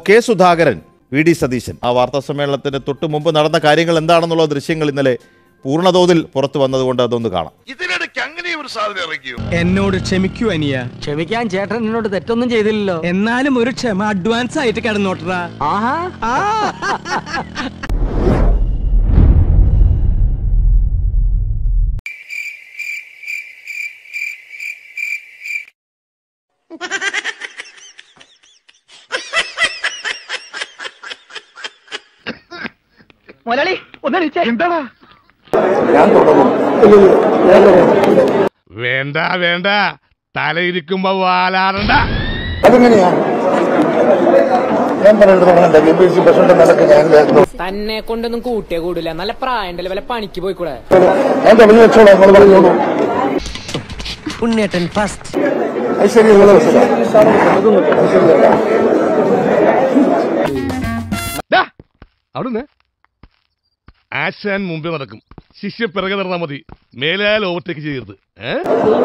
K Sudhakaran V D Satheesan ആ വാർത്താ സമ്മേളനത്തിന് തൊട്ട് മുമ്പ് നടന്ന കാര്യങ്ങൾ എന്താണെന്നുള്ള ദൃശ്യങ്ങൾ ഇന്നലെ പൂർണ്ണതോതിൽ പുറത്തു വന്നതുകൊണ്ട് അതൊന്ന് കാണാം ഇതിനിടയ്ക്ക് അങ്ങനെ ഒരു സാധനം ഇറക്കിയോ എന്നോട് ക്ഷമിക്കൂ അനിയ ക്ഷമിക്കാൻ ചേട്ടൻ എന്നോട് തെറ്റൊന്നും ചെയ്തില്ലല്ലോ എന്നാലും ഒരു ക്ഷമ അഡ്വാൻസ് ആയിട്ട് കിടന്നോട്ടറാ ആഹാ മുതലാളി ഒന്നടിച്ചേ എന്താടാ വേണ്ട വേണ്ട തലയിരിക്കുമ്പോ വാലാടണ്ട അതെങ്ങനെയാ ഞാൻ പറഞ്ഞിട്ട് തുടങ്ങണ്ട ബി പി സി പ്രസിഡന്റ് നിലക്ക് ഞാൻ തന്നെ കൊണ്ടൊന്നും കൂട്ടിയേ കൂടില്ല നല്ല പ്രായണ്ടല്ലേ വല്ല പണിക്ക് പോയിക്കൂടെ ഞാൻ തുടങ്ങി വെച്ചോളാം നിങ്ങൾ പറഞ്ഞോളൂ ഉണ്ണേട്ടൻ ഫസ്റ്റ് അത് ശരിയുള്ള അവിടുന്ന് ആശാൻ മുമ്പേ നടക്കും ശിഷ്യ പിറകെ നടന്നാ മതി മേലാൽ ഓവർടേക്ക് ചെയ്യരുത് ഏ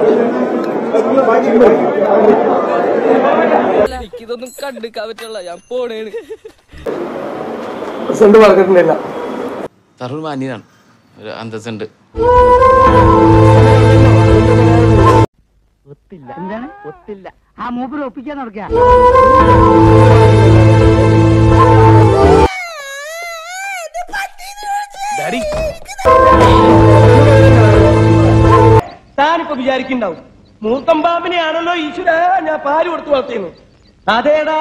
ഇതൊന്നും കണ്ടിക്കാൻ പറ്റുള്ള ഞാൻ പോണേണ് പ്രസിഡന്റ് പറഞ്ഞിട്ടില്ല തരൂർ മാന്യനാണ് ഒരു അന്തസ്സുണ്ട് എന്താണ് ഒത്തില്ല ആ മൂപ്പര് ഒപ്പിക്കാൻ നടക്കുക താനിപ്പോ വിചാരിക്കുണ്ടാവും മൂത്തം പാമ്പിനെയാണല്ലോ ഈശ്വര ഞാൻ പാല് കൊടുത്തു വളർത്തിയെന്ന് അതേടാ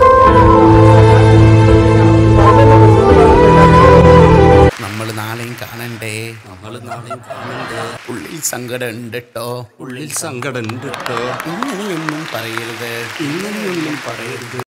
നമ്മൾ നാളെയും കാണണ്ടേ നമ്മൾ നാളെയും കാണണ്ടേ ഉള്ളിൽ സങ്കടം ഉണ്ട് കേട്ടോ ഉള്ളിൽ സങ്കടം ഉണ്ട് കേട്ടോ ഇങ്ങനെയൊന്നും പറയരുത് ഇങ്ങനെയൊന്നും പറയരുത്